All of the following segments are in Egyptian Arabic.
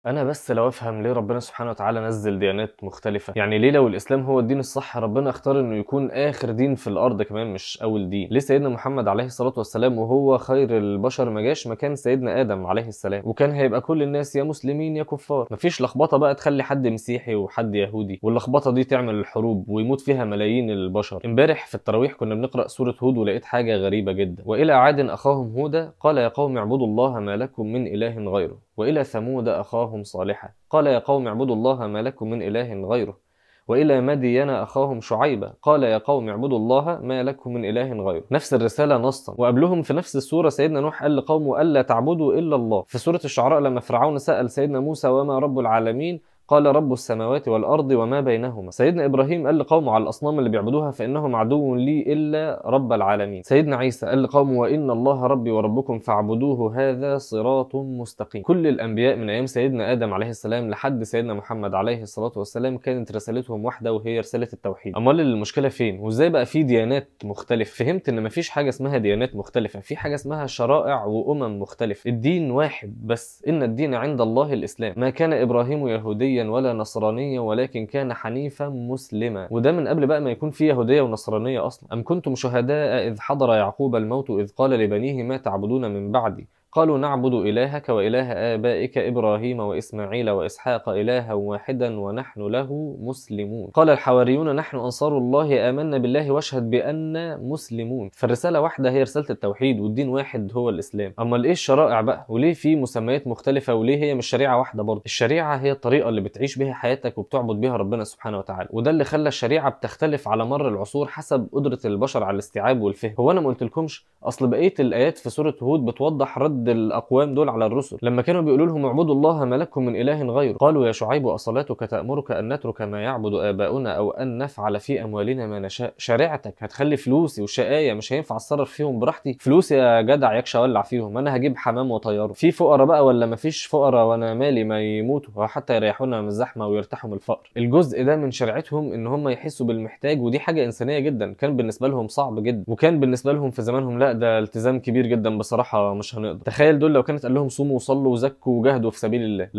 انا بس لو افهم ليه ربنا سبحانه وتعالى نزل ديانات مختلفه يعني ليه لو الاسلام هو الدين الصح ربنا اختار انه يكون اخر دين في الارض كمان مش اول دين ليه سيدنا محمد عليه الصلاه والسلام وهو خير البشر ما جاش مكان سيدنا ادم عليه السلام وكان هيبقى كل الناس يا مسلمين يا كفار مفيش لخبطه بقى تخلي حد مسيحي وحد يهودي واللخبطه دي تعمل الحروب ويموت فيها ملايين البشر امبارح في التراويح كنا بنقرا سوره هود ولقيت حاجه غريبه جدا والى عاد اخاهم هودا قال يا قوم اعبدوا الله ما لكم من اله غيره والى ثمود اخاهم صالحا قال يا قوم اعبدوا الله ما لكم من اله غيره والى مدين اخاهم شعيبا قال يا قوم اعبدوا الله ما لكم من اله غيره نفس الرساله نصا وقبلهم في نفس السوره سيدنا نوح قال لقومه الا تعبدوا الا الله في سوره الشعراء لما فرعون سال سيدنا موسى وما رب العالمين قال رب السماوات والارض وما بينهما سيدنا ابراهيم قال لقومه على الاصنام اللي بيعبدوها فانهم عدو لي الا رب العالمين سيدنا عيسى قال لقومه وان الله ربي وربكم فاعبدوه هذا صراط مستقيم كل الانبياء من ايام سيدنا ادم عليه السلام لحد سيدنا محمد عليه الصلاه والسلام كانت رسالتهم واحده وهي رساله التوحيد امال المشكله فين وازاي بقى في ديانات مختلفه فهمت ان مفيش حاجه اسمها ديانات مختلفه في حاجه اسمها شرائع وامم مختلفه الدين واحد بس ان الدين عند الله الاسلام ما كان ابراهيم يهوديا ولا نصرانيا ولكن كان حنيفا مسلما وده من قبل بقى ما يكون في يهوديه ونصرانيه اصلا ام كنتم شهداء اذ حضر يعقوب الموت اذ قال لبنيه ما تعبدون من بعدي قالوا نعبد إلهك وإله آبائك إبراهيم وإسماعيل وإسحاق إلها واحدا ونحن له مسلمون قال الحواريون نحن أنصار الله آمنا بالله واشهد بأننا مسلمون فالرسالة واحدة هي رسالة التوحيد والدين واحد هو الإسلام أما إيه الشرائع بقى وليه في مسميات مختلفة وليه هي مش شريعة واحدة برضه الشريعة هي الطريقة اللي بتعيش بها حياتك وبتعبد بها ربنا سبحانه وتعالى وده اللي خلى الشريعة بتختلف على مر العصور حسب قدرة البشر على الاستيعاب والفهم هو أنا ما قلتلكمش أصل بقية الآيات في سورة هود بتوضح رد الاقوام دول على الرسل لما كانوا بيقولوا لهم اعبدوا الله ما لكم من اله غيره قالوا يا شعيب اصلاتك تامرك ان نترك ما يعبد اباؤنا او ان نفعل في اموالنا ما نشاء شريعتك هتخلي فلوسي وشقايه مش هينفع اتصرف فيهم براحتي فلوسي يا جدع يكش اولع فيهم انا هجيب حمام وطياره في فقراء بقى ولا ما فيش فقراء وانا مالي ما يموتوا حتى يريحونا من الزحمه ويرتاحوا من الفقر الجزء ده من شريعتهم ان هم يحسوا بالمحتاج ودي حاجه انسانيه جدا كان بالنسبه لهم صعب جدا وكان بالنسبه لهم في زمانهم لا ده التزام كبير جدا بصراحه مش هنقدر تخيل دول لو كانت قال لهم صوموا وصلوا وزكوا وجاهدوا في سبيل الله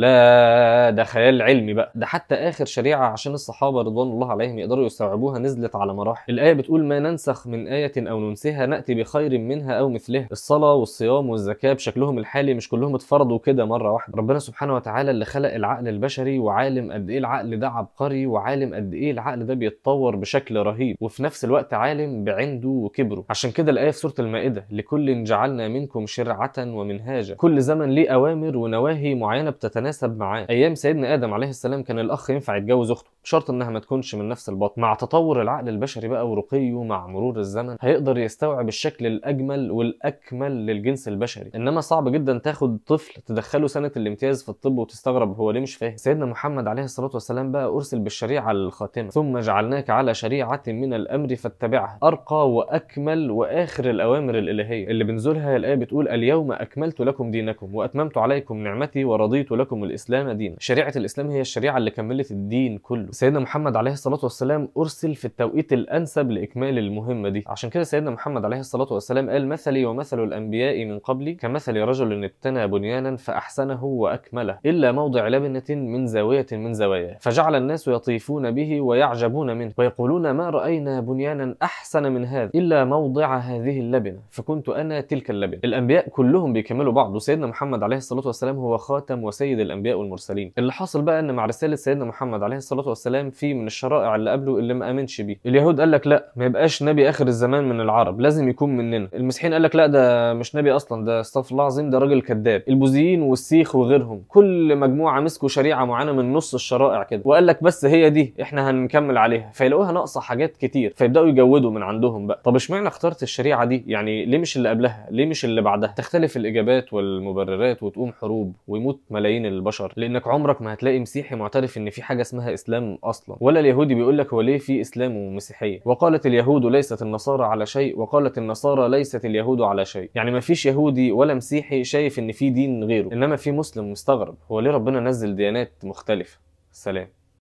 لا ده خيال علمي بقى ده حتى اخر شريعه عشان الصحابه رضوان الله عليهم يقدروا يستوعبوها نزلت على مراحل الايه بتقول ما ننسخ من ايه او ننسها ناتي بخير منها او مثلها الصلاه والصيام والزكاه بشكلهم الحالي مش كلهم اتفرضوا كده مره واحده ربنا سبحانه وتعالى اللي خلق العقل البشري وعالم قد ايه العقل ده عبقري وعالم قد ايه العقل ده بيتطور بشكل رهيب وفي نفس الوقت عالم بعنده وكبره عشان كده الايه في سوره المائده لكل جعلنا منكم شرعه ومنهاجا كل زمن ليه اوامر ونواهي معينه بتتناسب معاه ايام سيدنا ادم عليه السلام كان الاخ ينفع يتجوز اخته بشرط انها ما تكونش من نفس البطن مع تطور العقل البشري بقى ورقيه مع مرور الزمن هيقدر يستوعب الشكل الاجمل والاكمل للجنس البشري انما صعب جدا تاخد طفل تدخله سنه الامتياز في الطب وتستغرب هو ليه مش فاهم سيدنا محمد عليه الصلاه والسلام بقى ارسل بالشريعه الخاتمه ثم جعلناك على شريعه من الامر فاتبعها ارقى واكمل واخر الاوامر الالهيه اللي بنزولها الايه بتقول اليوم اكملت لكم دينكم واتممت عليكم نعمتي ورضيت لكم الاسلام دينا شريعه الاسلام هي الشريعه اللي كملت الدين كله سيدنا محمد عليه الصلاه والسلام ارسل في التوقيت الانسب لاكمال المهمه دي عشان كده سيدنا محمد عليه الصلاه والسلام قال مثلي ومثل الانبياء من قبلي كمثل رجل ابتنى بنيانا فاحسنه واكمله الا موضع لبنه من زاويه من زواياه فجعل الناس يطيفون به ويعجبون منه ويقولون ما راينا بنيانا احسن من هذا الا موضع هذه اللبنه فكنت انا تلك اللبنه الانبياء كلهم بيكملوا بعض وسيدنا محمد عليه الصلاه والسلام هو خاتم وسيد الانبياء والمرسلين اللي حاصل بقى ان مع رساله سيدنا محمد عليه الصلاه والسلام في من الشرائع اللي قبله اللي ما امنش بيه اليهود قال لك لا ما يبقاش نبي اخر الزمان من العرب لازم يكون مننا المسيحيين قال لك لا ده مش نبي اصلا ده استغفر الله العظيم ده راجل كذاب البوذيين والسيخ وغيرهم كل مجموعه مسكوا شريعه معينه من نص الشرائع كده وقال لك بس هي دي احنا هنكمل عليها فيلاقوها ناقصه حاجات كتير فيبداوا يجودوا من عندهم بقى طب اشمعنى اخترت الشريعه دي يعني ليه مش اللي قبلها ليه مش اللي بعدها تختلف الاجابات والمبررات وتقوم حروب ويموت ملايين البشر لانك عمرك ما هتلاقي مسيحي معترف ان في حاجه اسمها اسلام اصلا ولا اليهودي بيقول لك هو ليه في اسلام ومسيحيه وقالت اليهود ليست النصارى على شيء وقالت النصارى ليست اليهود على شيء يعني ما فيش يهودي ولا مسيحي شايف ان في دين غيره انما في مسلم مستغرب هو ليه ربنا نزل ديانات مختلفه سلام